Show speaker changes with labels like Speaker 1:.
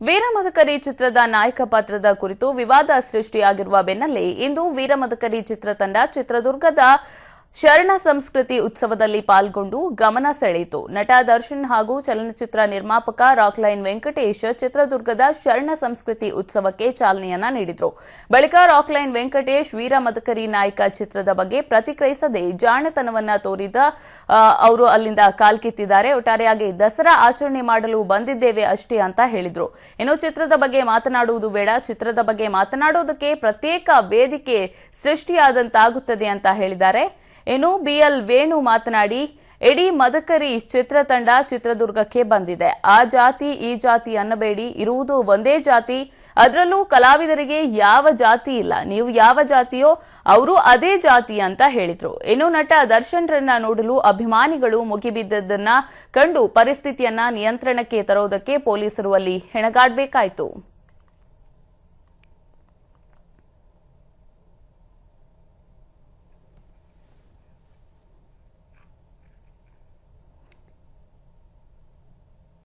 Speaker 1: ವೀರಮದಕರಿ ಚಿತ್ರದ ನಾಯಕ ಪಾತ್ರದ ಕುರಿತು ವಿವಾದ ಸೃಷ್ಟಿಯಾಗಿರುವ ಬೆನ್ನಲ್ಲೇ ಇಂದು ವೀರಮದಕರಿ ಚಿತ್ರತಂಡ ಚಿತ್ರದುರ್ಗದ ಶರಣ ಸಂಸ್ಕೃತಿ ಉತ್ಸವದಲ್ಲಿ ಪಾಲ್ಗೊಂಡು ಗಮನ ಸೆಳೆಯಿತು ನಟ ದರ್ಶನ್ ಹಾಗೂ ಚಲನಚಿತ್ರ ನಿರ್ಮಾಪಕ ರಾಕ್ಲೈನ್ ವೆಂಕಟೇಶ್ ಚಿತ್ರದುರ್ಗದ ಶರಣ ಸಂಸ್ಕೃತಿ ಉತ್ಸವಕ್ಕೆ ಚಾಲನೆಯನ್ನ ನೀಡಿದ್ರು ಬಳಿಕ ರಾಕ್ಲೈನ್ ವೆಂಕಟೇಶ್ ವೀರಮದಕರಿ ನಾಯಕ ಚಿತ್ರದ ಬಗ್ಗೆ ಪ್ರತಿಕ್ರಿಯಿಸದೆ ಜಾಣತನವನ್ನ ತೋರಿದ ಆ, ಅವರು ಅಲ್ಲಿಂದ ಕಾಲ್ಕಿತ್ತಿದ್ದಾರೆ ಒಟ್ಟಾರೆಯಾಗಿ ದಸರಾ ಆಚರಣೆ ಮಾಡಲು ಬಂದಿದ್ದೇವೆ ಅಷ್ಟೇ ಅಂತ ಹೇಳಿದ್ರು ಇನ್ನು ಚಿತ್ರದ ಬಗ್ಗೆ ಮಾತನಾಡುವುದು ಬೇಡ ಚಿತ್ರದ ಬಗ್ಗೆ ಮಾತನಾಡೋದಕ್ಕೆ ಪ್ರತ್ಯೇಕ ವೇದಿಕೆ ಸೃಷ್ಟಿಯಾದಂತಾಗುತ್ತದೆ ಅಂತ ಹೇಳಿದ್ದಾರೆ ಇನ್ನು ಬಿಎಲ್ ವೇಣು ಮಾತನಾಡಿ ಇಡೀ ಮದಕರಿ ಚಿತ್ರತಂಡ ಚಿತ್ರದುರ್ಗಕ್ಕೆ ಬಂದಿದೆ ಆ ಜಾತಿ ಈ ಜಾತಿ ಅನ್ನಬೇಡಿ ಇರುವುದು ಒಂದೇ ಜಾತಿ ಅದರಲ್ಲೂ ಕಲಾವಿದರಿಗೆ ಯಾವ ಜಾತಿ ಇಲ್ಲ ನೀವು ಯಾವ ಜಾತಿಯೋ ಅವರು ಅದೇ ಜಾತಿ ಅಂತ ಹೇಳಿದ್ರು ಇನ್ನು ನಟ ದರ್ಶನ್ರನ್ನ ನೋಡಲು ಅಭಿಮಾನಿಗಳು ಮುಗಿಬಿದ್ದದನ್ನ ಕಂಡು ಪರಿಸ್ಥಿತಿಯನ್ನ ನಿಯಂತ್ರಣಕ್ಕೆ ತರೋದಕ್ಕೆ ಪೊಲೀಸರು ಅಲ್ಲಿ ಹೆಣಗಾಡ್ಬೇಕಾಯ್ತು